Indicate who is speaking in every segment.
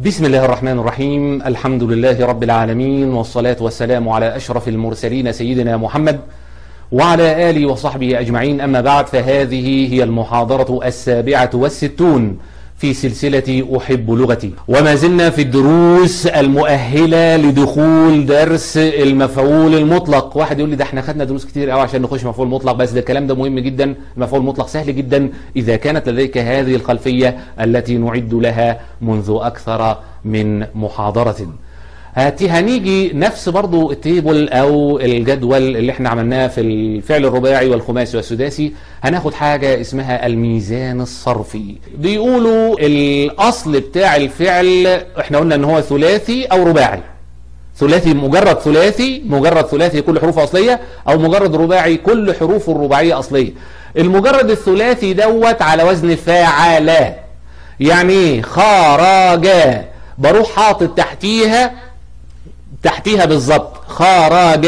Speaker 1: بسم الله الرحمن الرحيم الحمد لله رب العالمين والصلاة والسلام على أشرف المرسلين سيدنا محمد وعلى آله وصحبه أجمعين أما بعد فهذه هي المحاضرة السابعة والستون في سلسلة أحب لغتي وما زلنا في الدروس المؤهلة لدخول درس المفعول المطلق واحد يقول لي ده احنا خدنا دروس كتير قوي عشان نخش مفعول مطلق بس ده الكلام ده مهم جدا المفعول المطلق سهل جدا إذا كانت لديك هذه الخلفية التي نعد لها منذ أكثر من محاضرة هاتي هنيجي نفس برضو التيبل او الجدول اللي احنا عملناه في الفعل الرباعي والخماسي والسداسي هناخد حاجة اسمها الميزان الصرفي بيقولوا الاصل بتاع الفعل احنا قلنا ان هو ثلاثي او رباعي ثلاثي مجرد ثلاثي مجرد ثلاثي كل حروفه اصلية او مجرد رباعي كل حروفه الرباعية اصلية المجرد الثلاثي دوت على وزن فاعل يعني ايه خرج بروح حاطط تحتيها تحتيها بالظبط خرج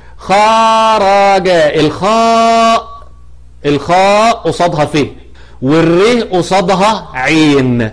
Speaker 1: خرج الخاء الخاء قصادها ف والر قصادها عين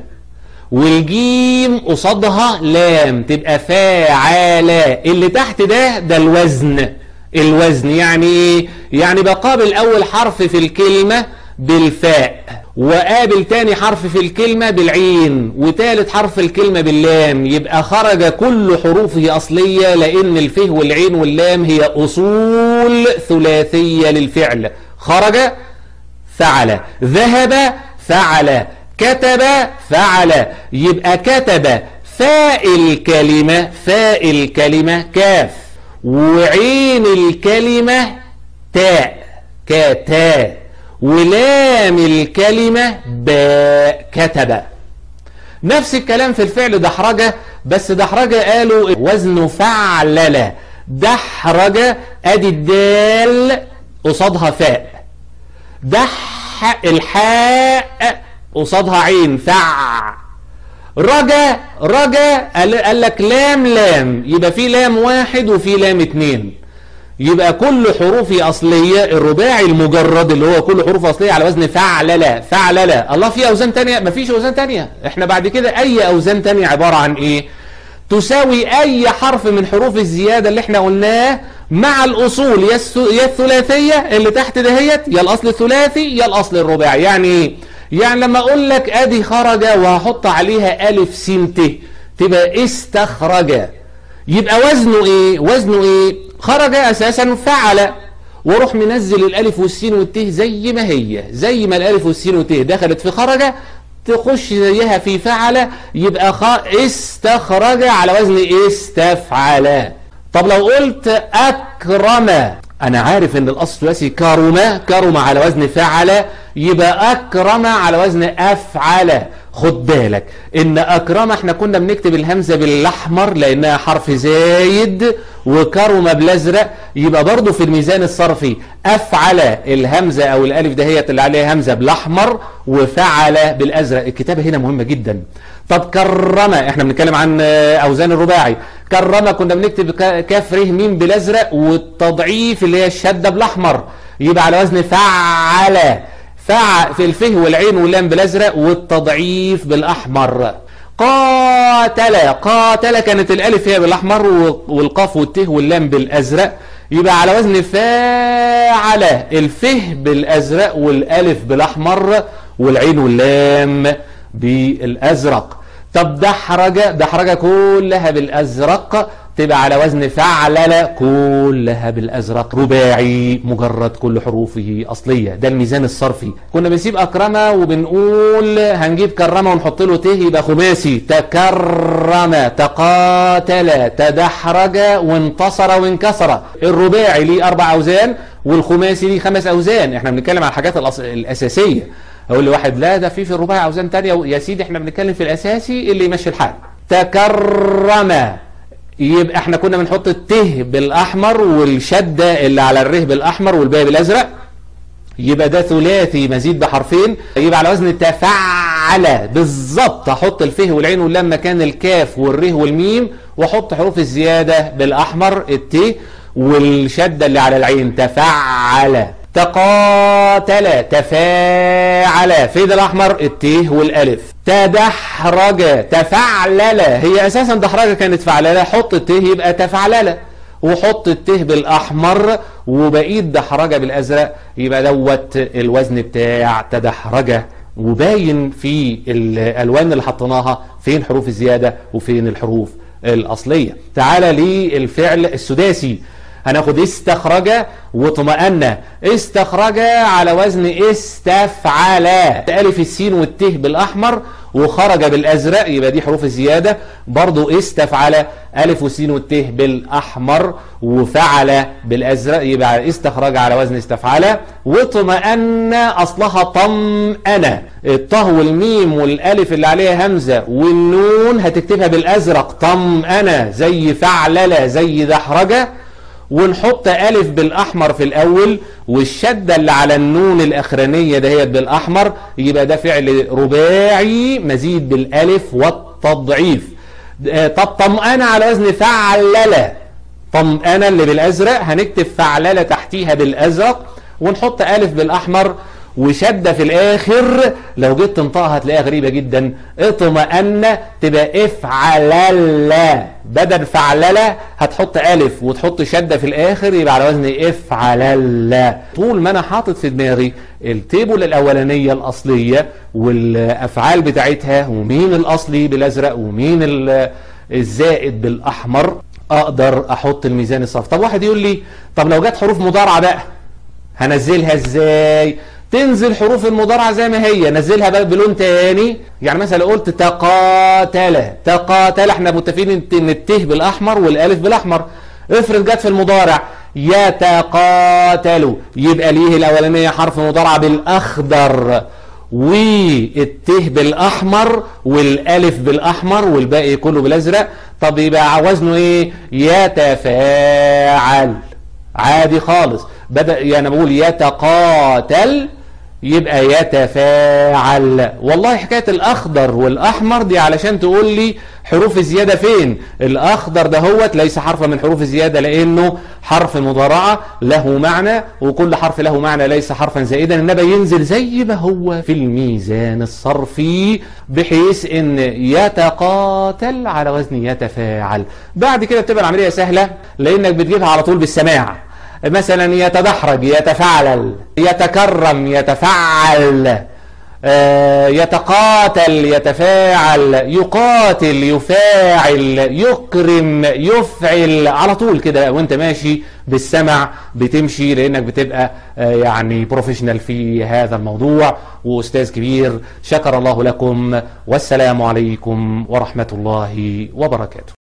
Speaker 1: والجيم قصادها لام تبقى فاعل اللي تحت ده ده الوزن الوزن يعني ايه يعني بقابل اول حرف في الكلمة بالفاء وقابل تاني حرف في الكلمة بالعين وتالت حرف الكلمة باللام يبقى خرج كل حروفه أصلية لأن الفه والعين واللام هي أصول ثلاثية للفعل خرج فعل ذهب فعل كتب فعل يبقى كتب فاء الكلمة فاء الكلمة كاف وعين الكلمة تاء كتاء ولام الكلمة باء كتب نفس الكلام في الفعل دحرجة بس دحرجة قالوا وزن فعلل دحرجة ادي الدال قصادها فاء دح الحاء قصادها عين فع رجا رجا قال لك لام لام يبقى في لام واحد وفي لام اتنين يبقى كل حروفي أصلية الرباعي المجرد اللي هو كل حروف أصلية على وزن فعلل فعلل الله في أوزان تانية مفيش أوزان تانية احنا بعد كده أي أوزان تانية عبارة عن إيه تساوي أي حرف من حروف الزيادة اللي احنا قلناه مع الأصول يا الثلاثية اللي تحت دهيت يا الأصل الثلاثي يا الأصل الرباعي يعني إيه يعني لما أقول لك أدي خرج وهحط عليها ألف سين ت تبقى استخرج يبقى وزنه إيه وزنه إيه خرج أساسا فعل وروح منزل الألف والسين والته زي ما هي زي ما الألف والسين والته دخلت في خرج تخش زيها في فعل يبقى خ... استخرج على وزن استفعل طب لو قلت أكرم أنا عارف إن الأصل الثلاثي كرم كرم على وزن فعل يبقى أكرم على وزن أفعل خد بالك إن أكرم احنا كنا بنكتب الهمزة بالأحمر لأنها حرف زايد وكرم بالازرق يبقى برضو في الميزان الصرفي افعل الهمزه او الالف دهيت اللي عليها همزه بالاحمر وفعل بالازرق الكتابه هنا مهمه جدا طب كرم احنا بنتكلم عن اوزان الرباعي كرم كنا بنكتب كاف ر م بالازرق والتضعيف اللي هي الشده بالاحمر يبقى على وزن فعل فع في الفه والعين واللام بالازرق والتضعيف بالاحمر قاتل قاتل كانت الالف هي بالاحمر والقاف والته واللام بالازرق يبقى على وزن فاعل الفه بالازرق والالف بالاحمر والعين واللام بالازرق طب دحرج دحرج كلها بالازرق تبقى على وزن فعلل كلها بالازرق رباعي مجرد كل حروفه اصليه ده الميزان الصرفي كنا بنسيب اكرمه وبنقول هنجيب كرمه ونحط له ته يبقى خماسي تكرم تقاتل تدحرج وانتصر وانكسر الرباعي ليه اربع اوزان والخماسي ليه خمس اوزان احنا بنتكلم عن الحاجات الأص... الاساسيه اقول لواحد لا ده في في الرباعي اوزان تانية يا سيدي احنا بنتكلم في الاساسي اللي يمشي الحال تكرم يبقى احنا كنا بنحط الته بالاحمر والشده اللي على الره بالاحمر والباقي بالازرق يبقى ده ثلاثي مزيد بحرفين يبقى على وزن تفعل بالظبط احط الفه والعين واللام مكان الكاف والره والميم واحط حروف الزياده بالاحمر الت والشده اللي على العين تفعل تقاتل تفاعل فين الأحمر التيه والألف تدحرج تفعلل هي أساسا دحرجة كانت فعللة حط التيه يبقى تفعلل وحط الته بالأحمر وبقيت دحرجة بالأزرق يبقى دوت الوزن بتاع تدحرجة وباين في الألوان اللي حطيناها فين حروف الزيادة وفين الحروف الأصلية تعالى للفعل السداسي هناخد استخرج واطمأن استخرج على وزن استفعل ألف السين والته بالأحمر وخرج بالأزرق يبقى دي حروف الزيادة برضو استفعل ألف والسين والته بالأحمر وفعل بالأزرق يبقى استخرج على وزن استفعل واطمأن أصلها طمأن الطه والميم والألف اللي عليها همزة والنون هتكتبها بالأزرق طمأن زي فعلل زي دحرجة ونحط ألف بالأحمر في الأول والشدة اللي على النون الأخرانية دهيت بالأحمر يبقى ده فعل رباعي مزيد بالألف والتضعيف طب طمأنة على وزن فعللة طمأنة اللي بالأزرق هنكتب فعللة تحتيها بالأزرق ونحط ألف بالأحمر وشدة في الآخر لو جيت تنطقها هتلاقيها غريبة جدا اطمأن تبقى افعلل بدل فعلل هتحط ألف وتحط شدة في الآخر يبقى على وزن افعلل طول ما أنا حاطط في دماغي التيبل الأولانية الأصلية والأفعال بتاعتها ومين الأصلي بالأزرق ومين الزائد بالأحمر أقدر أحط الميزان الصرف طب واحد يقول لي طب لو جت حروف مضارعة بقى هنزلها ازاي تنزل حروف المضارعة زي ما هي نزلها بقى بلون تاني يعني مثلا قلت تقاتل تقاتل احنا متفقين ان الته بالاحمر والالف بالاحمر افرض جت في المضارع يتقاتلوا يبقى ليه الاولانيه حرف مضارعه بالاخضر والته بالاحمر والالف بالاحمر والباقي كله بالازرق طب يبقى وزنه ايه يتفاعل عادي خالص بدأ يعني بقول يتقاتل يبقى يتفاعل والله حكاية الأخضر والأحمر دي علشان تقول لي حروف الزيادة فين الأخضر ده هوت ليس حرفا من حروف الزيادة لأنه حرف مضارعة له معنى وكل حرف له معنى ليس حرفا زائدا إنما ينزل زي ما هو في الميزان الصرفي بحيث إن يتقاتل على وزن يتفاعل بعد كده بتبقى العملية سهلة لأنك بتجيبها على طول بالسماع مثلا يتدحرج يتفعلل يتكرم يتفعل يتقاتل يتفاعل يقاتل يفاعل يكرم يفعل على طول كده وانت ماشي بالسمع بتمشي لانك بتبقى يعني بروفيشنال في هذا الموضوع واستاذ كبير شكر الله لكم والسلام عليكم ورحمة الله وبركاته